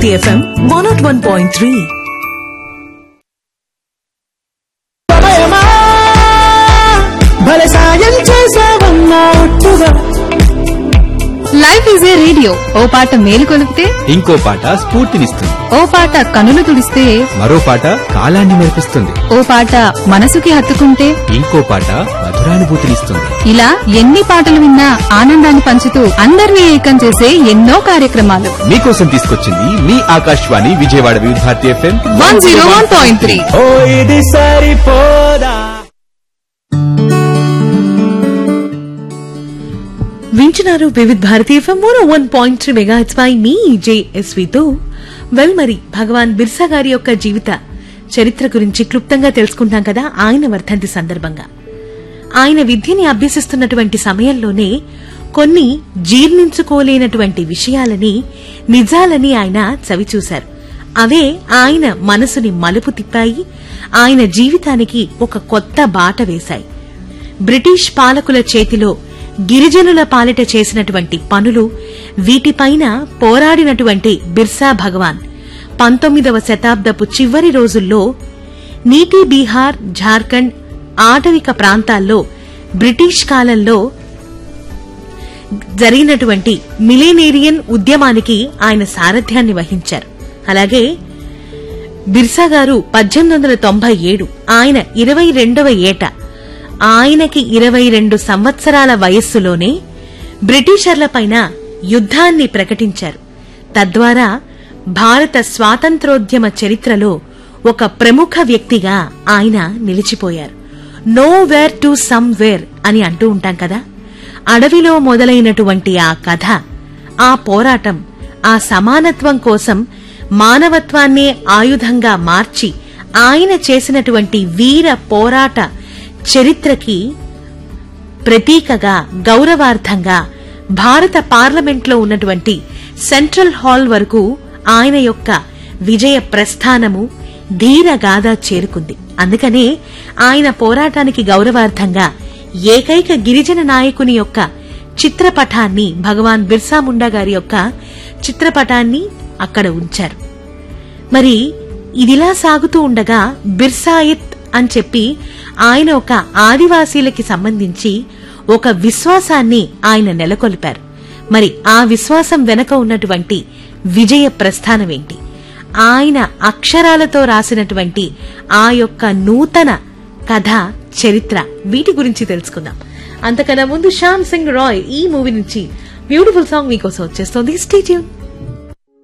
Bharati FM one nought one point three సమయమా భలే సాయం చేసావన్నా ఒట్టుగా లైఫ్ ఈజ్ ఏ రేడియో ఓ పాట మేలు కొలిపితే ఇంకో పాట స్ఫూర్తినిస్తుంది ఓ పాట కనులు తుడిస్తే మరో పాట కాలాన్ని మెరిపిస్తుంది ఓ పాట మనసుకి హత్తుకుంటే ఇంకో పాట మధురానుభూతినిస్తుంది ఇలా ఎన్ని పాటలు విన్నా ఆనందాన్ని పంచుతూ అందరినీ ఏకం చేసే ఎన్నో కార్యక్రమాలు మీకోసం తీసుకొచ్చింది మీ Akashvani Vijayawada Vividh Bharati FM one zero one point three ఓ ఇది సరిపోదా వింటున్నారు Vividh Bharati FM one one point three mega it's by మీ జేఎస్వితో వెల్ మరి భగవాన్ బిర్సా గారి యొక్క జీవిత చరిత్ర గురించి క్లుప్తంగా తెలుసుకుంటాం కదా ఆయన వర్ధంతి సందర్భంగా ఆయన విద్యని అభ్యసిస్తున్నటువంటి సమయంలోనే కొన్ని జీర్ణించుకోలేనటువంటి విషయాలని నిజాలని ఆయన చవిచూశారు అవే ఆయన మనసుని మలుపు తిప్పాయి ఆయన జీవితానికి ఒక కొత్త బాట వేశాయి బ్రిటిష్ పాలకుల చేతిలో గిరిజనుల పాలిట చేసినటువంటి పనులు వీటిపైన పోరాడినటువంటి బిర్సా భగవాన్ పంతొమ్మిదవ శతాబ్దపు చివరి రోజుల్లో నీటి బీహార్ జార్ఖండ్ ఆటవిక ప్రాంతాల్లో బ్రిటిష్ కాలంలో జరిగినటువంటి మిలేనేరియన్ ఉద్యమానికి ఆయన సారథ్యాన్ని వహించారు అలాగే బిర్సా గారు పద్దెనిమిది వందల తొంభై ఏడు ఆయన ఇరవై రెండవ ఏట ఆయనకి ఇరవై రెండు సంవత్సరాల వయస్సులోనే బ్రిటిషర్లపైన యుద్ధాన్ని ప్రకటించారు తద్వారా భారత స్వాతంత్రోద్యమ చరిత్రలో ఒక ప్రముఖ వ్యక్తిగా ఆయన నిలిచిపోయారు నో వేర్ టు సమ్వేర్ అని అంటూ ఉంటాం కదా అడవిలో మొదలైనటువంటి ఆ కథ ఆ పోరాటం ఆ సమానత్వం కోసం మానవత్వాన్నే ఆయుధంగా మార్చి ఆయన చేసినటువంటి వీర పోరాట చరిత్రకి ప్రతీకగా గౌరవార్థంగా భారత పార్లమెంట్లో ఉన్నటువంటి సెంట్రల్ హాల్ వరకు ఆయన యొక్క విజయ ప్రస్థానము ధీరగాథ చేరుకుంది అందుకనే ఆయన పోరాటానికి గౌరవార్థంగా ఏకైక గిరిజన నాయకుని యొక్క చిత్రపటాన్ని భగవాన్ బిర్సా ముండా గారి యొక్క చిత్రపటాన్ని అక్కడ ఉంచారు మరి ఇదిలా సాగుతూ ఉండగా బిర్సాయిత్ అని చెప్పి ఆయన ఒక ఆదివాసీలకి సంబంధించి ఒక విశ్వాసాన్ని ఆయన నెలకొల్పారు మరి ఆ విశ్వాసం వెనక ఉన్నటువంటి విజయ ప్రస్థానమేంటి ఆయన అక్షరాలతో రాసినటువంటి ఆ యొక్క నూతన కథ చరిత్ర వీటి గురించి తెలుసుకుందాం అంతకన్నా ముందు శ్యామ్ సింగ్ రాయ్ ఈ మూవీ నుంచి బ్యూటిఫుల్ సాంగ్ మీకోసం వచ్చేస్తోంది స్టేట్యూన్